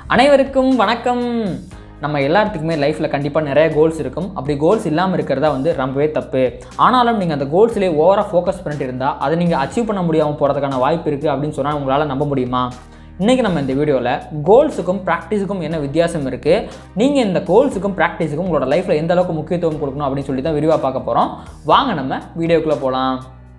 அனைவருக்கும் வணக்கம் நம்ம எல்லாத்துக்குமே லைஃப்பில் கண்டிப்பாக நிறைய கோல்ஸ் இருக்கும் அப்படி கோல்ஸ் இல்லாமல் இருக்கிறதா வந்து ரொம்பவே தப்பு ஆனாலும் நீங்கள் அந்த கோல்ஸ்லேயே ஓவராக ஃபோக்கஸ் பண்ணிட்டு இருந்தால் அதை நீங்கள் அச்சீவ் பண்ண முடியாமல் போகிறதுக்கான வாய்ப்பு இருக்குது அப்படின்னு சொன்னால் உங்களால் நம்ப முடியுமா இன்றைக்கி நம்ம இந்த வீடியோவில் கோல்ஸுக்கும் ப்ராக்டிஸுக்கும் என்ன வித்தியாசம் இருக்குது நீங்கள் இந்த கோல்ஸுக்கும் ப்ராக்டிஸுக்கும் உங்களோட லைஃப்பில் எந்த அளவுக்கு முக்கியத்துவம் கொடுக்கணும் அப்படின்னு சொல்லி தான் விரிவாக பார்க்க போகிறோம் வாங்க நம்ம வீடியோக்குள்ளே போகலாம்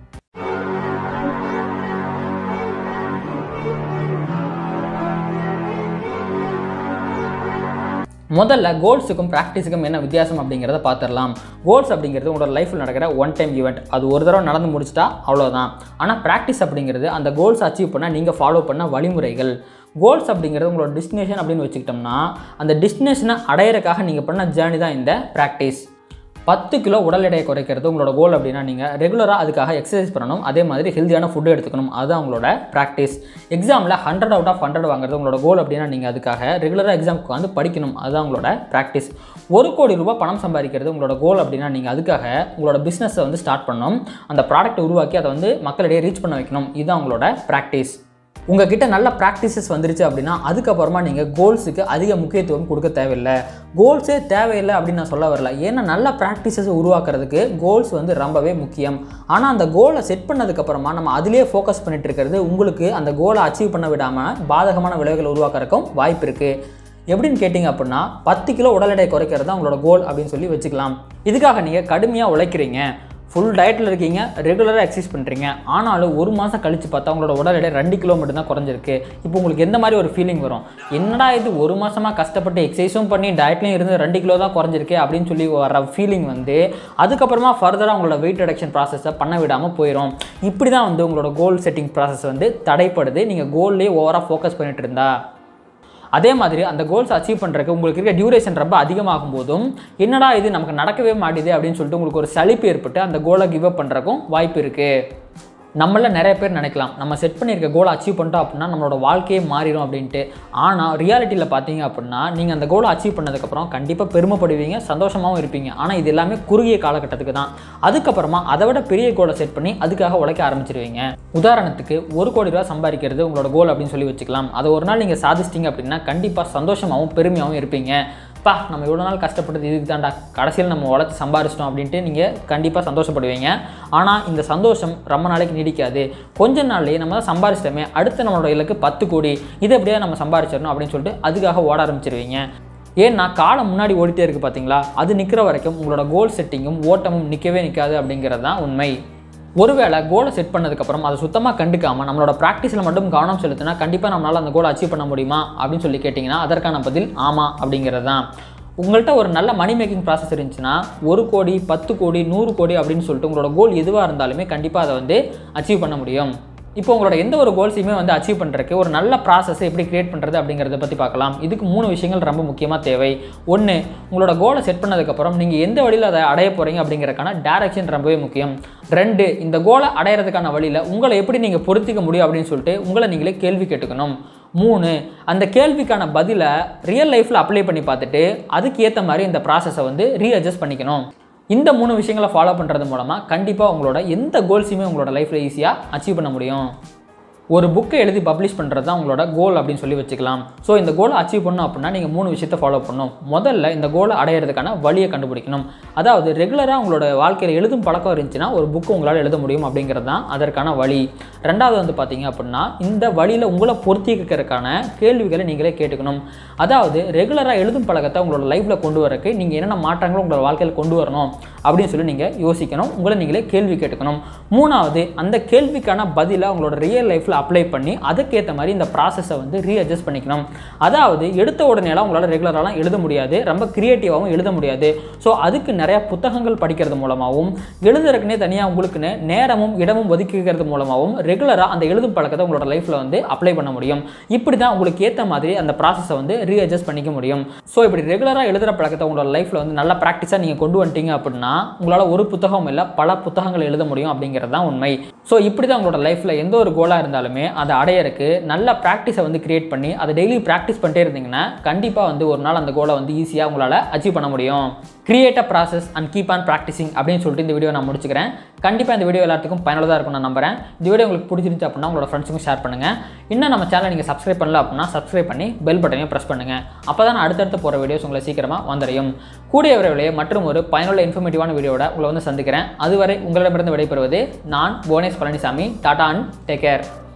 முதல்ல கோல்ஸுக்கும் ப்ராக்டிஸுக்கும் என்ன வித்தியாசம் அப்படிங்கிறத பார்த்துடலாம் கோல்ஸ் அப்படிங்கிறது உங்களோட லைஃப்பில் நடக்கிற ஒன் டைம் ஈவெண்ட் அது ஒரு தடவை நடந்து முடிச்சிட்டா அவ்வளோதான் ஆனால் ப்ராக்டிஸ் அப்படிங்கிறது அந்த கோல்ஸ் அச்சீவ் பண்ண நீங்கள் ஃபாலோ பண்ண வழிமுறைகள் கோல்ஸ் அப்படிங்கிறது உங்களோட டெஸ்டினேஷன் அப்படின்னு வச்சுக்கிட்டோம்னா அந்த டெஸ்டினேஷனை அடையிறதுக்காக நீங்கள் பண்ண ஜேர்னி தான் இந்த ப்ராக்டிஸ் பத்து கிலோ உடல் எடையை குறைக்கிறது உங்களோட கோல் அப்படின்னா நீங்கள் ரெகுலராக அதுக்காக எக்ஸசைஸ் பண்ணணும் அதே மாதிரி ஹெல்த்தியான ஃபுட்டு எடுத்துக்கணும் அதுதான் உங்களோட ப்ராக்டிஸ் எக்ஸாமில் ஹண்ட்ரட் அவுட் ஆஃப் ஹண்ட்ரட் வாங்குறது உங்களோட கோல் அப்படின்னா நீங்கள் அதுக்காக ரெகுலராக எக்ஸாமுக்கு வந்து படிக்கணும் அதுதான் உங்களோட ப்ராக்டிஸ் ஒரு கோடி ரூபாய் பணம் சம்பாதிக்கிறது உங்களோட கோல் அப்படின்னா நீங்கள் அதுக்காக உங்களோட பிஸ்னஸை வந்து ஸ்டார்ட் பண்ணணும் அந்த ப்ராடக்ட்டை உருவாக்கி அதை வந்து மக்களிடையே ரீச் பண்ண வைக்கணும் இதுதான் உங்களோட ப்ராக்டிஸ் உங்ககிட்ட நல்ல ப்ராக்டிசஸ் வந்துருச்சு அப்படின்னா அதுக்கப்புறமா நீங்கள் கோல்ஸுக்கு அதிக முக்கியத்துவம் கொடுக்க தேவையில்லை கோல்ஸே தேவையில்லை அப்படின்னு நான் சொல்ல வரல ஏன்னா நல்ல ப்ராக்டிசஸ் உருவாக்குறதுக்கு கோல்ஸ் வந்து ரொம்பவே முக்கியம் ஆனால் அந்த கோலை செட் பண்ணதுக்கப்புறமா நம்ம அதிலே ஃபோக்கஸ் பண்ணிட்டு இருக்கிறது உங்களுக்கு அந்த கோலை அச்சீவ் பண்ண விடாமல் பாதகமான விளைவுகளை உருவாக்குறதுக்கும் வாய்ப்பு இருக்குது எப்படின்னு கேட்டிங்க அப்படின்னா பத்து கிலோ உடல் எடை குறைக்கிறது தான் உங்களோட கோல் அப்படின்னு சொல்லி வச்சுக்கலாம் இதுக்காக நீங்கள் கடுமையாக உழைக்கிறீங்க ஃபுல் டயட்டில் இருக்கீங்க ரெகுலராக எக்ஸசைஸ் பண்ணுறீங்க ஆனாலும் ஒரு மாதம் கழித்து பார்த்தா உங்களோட உடல் எடை ரெண்டு கிலோ மட்டும் தான் குறைஞ்சிருக்கு இப்போ உங்களுக்கு எந்த மாதிரி ஒரு ஃபீலிங் வரும் என்னடா இது ஒரு மாதமாக கஷ்டப்பட்டு எக்ஸசைஸும் பண்ணி டயட்லையும் இருந்து ரெண்டு கிலோ தான் குறைஞ்சிருக்கு அப்படின்னு சொல்லி வர ஃபீலிங் வந்து அதுக்கப்புறமா ஃபர்தராக உங்களோட வெயிட் ரிடக்ஷன் ப்ராசஸை பண்ண விடாமல் போயிடும் இப்படி தான் வந்து உங்களோட கோல் செட்டிங் ப்ராசஸ் வந்து தடைப்படுது நீங்கள் கோல்லே ஓவராக ஃபோக்கஸ் பண்ணிட்டு இருந்தா அதே மாதிரி அந்த கோல்ஸ் அச்சீவ் பண்ணுறதுக்கு உங்களுக்கு இருக்க டியூரேஷன் ரொம்ப அதிகமாகும் போதும் என்னடா இது நமக்கு நடக்கவே மாட்டேது அப்படின்னு சொல்லிட்டு உங்களுக்கு ஒரு சலிப்பு ஏற்பட்டு அந்த கோலை கிவ் அப் பண்ணுறக்கும் வாய்ப்பு இருக்குது நம்மள நிறைய பேர் நினைக்கலாம் நம்ம செட் பண்ணியிருக்க கோலை அச்சீவ் பண்ணிட்டோம் அப்படின்னா நம்மளோட வாழ்க்கையே மாறிடும் அப்படின்ட்டு ஆனால் ரியாலிட்டியில் பார்த்தீங்க அப்படின்னா நீங்கள் அந்த கோலை அச்சீவ் பண்ணதுக்கப்புறம் கண்டிப்பாக பெருமைப்படுவீங்க சந்தோஷமாகவும் இருப்பீங்க ஆனால் இது எல்லாமே குறுகிய காலகட்டத்துக்கு தான் அதுக்கப்புறமா அதை விட பெரிய கோலை செட் பண்ணி அதுக்காக உழைக்க ஆரம்பிச்சிருவீங்க உதாரணத்துக்கு ஒரு கோடி ரூபா சம்பாதிக்கிறது உங்களோட கோல் அப்படின்னு சொல்லி வச்சுக்கலாம் அதை ஒரு நாள் நீங்கள் சாதிச்சிட்டிங்க அப்படின்னா கண்டிப்பாக சந்தோஷமாகவும் பெருமையாகவும் இருப்பீங்க பா நம்ம இவ்வளோ நாள் கஷ்டப்பட்டது இதுக்கு தான்டா கடைசியில் நம்ம உழைச்சி சம்பாரிச்சிட்டோம் அப்படின்ட்டு நீங்கள் கண்டிப்பாக சந்தோஷப்படுவீங்க ஆனால் இந்த சந்தோஷம் ரொம்ப நாளைக்கு நீடிக்காது கொஞ்ச நாள்லேயே நம்ம தான் சம்பாரிச்சிட்டோமே அடுத்து நம்மளோட இலக்கு பத்து கோடி இது எப்படியா நம்ம சம்பாரிச்சிடணும் அப்படின்னு சொல்லிட்டு அதுக்காக ஓட ஆரம்பிச்சிருவீங்க ஏன்னா காலம் முன்னாடி ஓடிட்டே இருக்குது பார்த்தீங்களா அது நிற்கிற வரைக்கும் உங்களோட கோல் செட்டிங்கும் ஓட்டமும் நிற்கவே நிற்காது அப்படிங்கிறது தான் உண்மை ஒருவேளை கோலை செட் பண்ணதுக்கப்புறம் அதை சுத்தமாக கண்டுக்காமல் நம்மளோட ப்ராக்டிஸில் மட்டும் கவனம் செலுத்தினா கண்டிப்பாக நம்மளால் அந்த கோலை அச்சீவ் பண்ண முடியுமா அப்படின்னு சொல்லி கேட்டிங்கன்னா அதற்கான பதில் ஆமாம் அப்படிங்கிறது தான் உங்கள்கிட்ட ஒரு நல்ல மணி மேக்கிங் ப்ராசஸ் இருந்துச்சுன்னா ஒரு கோடி பத்து கோடி நூறு கோடி அப்படின்னு சொல்லிட்டு உங்களோட கோல் எதுவாக இருந்தாலுமே கண்டிப்பாக அதை வந்து அச்சீவ் பண்ண முடியும் இப்போ உங்களோட எந்த ஒரு கோல்ஸையுமே வந்து அச்சீவ் பண்ணுறதுக்கு ஒரு நல்ல ப்ராசஸ் எப்படி கிரியேட் பண்ணுறது அப்படிங்கிறத பற்றி பார்க்கலாம் இதுக்கு மூணு விஷயங்கள் ரொம்ப முக்கியமாக தேவை ஒன்று உங்களோட கோலை செட் பண்ணதுக்கப்புறம் நீங்கள் எந்த வழியில் அதை அடைய போகிறீங்க அப்படிங்கிறக்கான டேரக்ஷன் ரொம்பவே முக்கியம் ரெண்டு இந்த கோலை அடையிறதுக்கான வழியில் உங்களை எப்படி நீங்கள் பொருத்திக்க முடியும் அப்படின்னு சொல்லிட்டு உங்களை நீங்களே கேள்வி கேட்டுக்கணும் மூணு அந்த கேள்விக்கான பதிலை ரியல் லைஃப்பில் அப்ளை பண்ணி பார்த்துட்டு அதுக்கு ஏற்ற மாதிரி இந்த ப்ராசஸை வந்து ரீஅட்ஜஸ்ட் பண்ணிக்கணும் இந்த மூணு விஷயங்களை ஃபாலோ பண்ணுறது மூலமாக கண்டிப்பாக உங்களோட எந்த கோல்ஸையுமே உங்களோட லைஃப்பில் ஈஸியாக அச்சீவ் பண்ண முடியும் ஒரு புக்கை எழுதி பப்ளிஷ் பண்ணுறது தான் உங்களோட கோல் அப்படின்னு சொல்லி வச்சுக்கலாம் ஸோ இந்த கோலை அச்சீவ் பண்ணணும் அப்படின்னா நீங்கள் மூணு விஷயத்தை ஃபாலோ பண்ணணும் முதல்ல இந்த கோலை அடையிறதுக்கான வழியை கண்டுபிடிக்கணும் அதாவது ரெகுலராக உங்களோட வாழ்க்கையில் எழுதும் பழக்கம் இருந்துச்சுன்னா ஒரு புக்கு உங்களால் எழுத முடியும் அப்படிங்கிறது தான் அதற்கான வழி ரெண்டாவது வந்து பார்த்தீங்க அப்படின்னா இந்த வழியில் உங்களை பொருத்திக்கிறதுக்கான கேள்விகளை நீங்களே கேட்டுக்கணும் அதாவது ரெகுலராக எழுதும் பழக்கத்தை உங்களோட லைஃப்பில் கொண்டு வரக்கு நீங்கள் என்னென்ன மாற்றங்களும் உங்களோட வாழ்க்கையில் கொண்டு வரணும் அப்படின்னு சொல்லி நீங்கள் யோசிக்கணும் உங்களை நீங்களே கேள்வி கேட்டுக்கணும் மூணாவது அந்த கேள்விக்கான பதிலை உங்களோட ரியல் லைஃப்பில் அப்ளை பண்ணி அதுக்கேற்ற மாதிரி இந்த ப்ராசஸை வந்து ரீஅட்ஜஸ்ட் பண்ணிக்கணும் அதாவது எடுத்த உடனேலாம் உங்களால் ரெகுலராலாம் எழுத முடியாது ரொம்ப க்ரியேட்டிவாகவும் எழுத முடியாது ஸோ அதுக்கு நிறையா புத்தகங்கள் படிக்கிறது மூலமாகவும் எழுதுறதுக்குனே தனியாக உங்களுக்குன்னு நேரமும் இடமும் ஒதுக்கிக்கிறது மூலமாகவும் ரெகுலராக அந்த எழுதும் பழக்கத்தை உங்களோட லைஃப்பில் வந்து அப்ளை பண்ண முடியும் இப்படி தான் உங்களுக்கு ஏற்ற மாதிரி அந்த ப்ராசஸை வந்து ரீஅட்ஜஸ்ட் பண்ணிக்க முடியும் ஸோ இப்படி ரெகுலராக எழுதுகிற பழக்கத்தை உங்களோட லைஃப்பில் வந்து நல்ல ப்ராக்டிஸாக நீங்கள் கொண்டு வந்துட்டீங்க அப்படின்னா உங்களால் ஒரு புத்தகம் இல்லை பல புத்தகங்கள் எழுத முடியும் அப்படிங்கிறது தான் உண்மை ஸோ இப்படி தான் உங்களோட லைஃப்பில் எந்த ஒரு கோலாக இருந்தாலுமே அதை அடையறக்கு நல்ல ப்ராக்டிஸை வந்து கிரியேட் பண்ணி அதை டெய்லி ப்ராக்டிஸ் பண்ணிட்டே இருந்தீங்கன்னா கண்டிப்பாக வந்து ஒரு நாள் அந்த கோலை வந்து ஈஸியாக உங்களால் அச்சீவ் பண்ண முடியும் create a process and keep on practising அப்படின்னு சொல்லிட்டு இந்த வீடியோ நான் முடிச்சுக்கிறேன் கண்டிப்பாக இந்த வீடியோ எல்லாத்துக்கும் பயனுள்ளதாக இருக்கும் நான் நம்புறேன் இந்த வீடியோ உங்களுக்கு பிடிச்சிருந்துச்சு அப்படின்னா உங்களோட ஃப்ரெண்ட்ஸுக்கும் ஷேர் பண்ணுங்கள் இன்னும் நம்ம சேனலை நீங்கள் சப்ஸ்கிரைப் பண்ணல அப்படின்னா சப்ஸ்கிரைப் பண்ணி பெல் பட்டனையும் ப்ரெஸ் பண்ணுங்கள் அப்போ தான் நான் அடுத்தடுத்து போகிற வீடியோஸ் உங்களை சீக்கிரமாக வந்தடையும் கூடிய விரைவிலேயே மற்றும் ஒரு பயனுள்ள இன்ஃபர்மேட்டிவான வீடியோட உங்களை வந்து சந்திக்கிறேன் அதுவரை உங்களிடமிருந்து விடைபெறுவது நான் Bhuvanesh Palanisamy tata and take care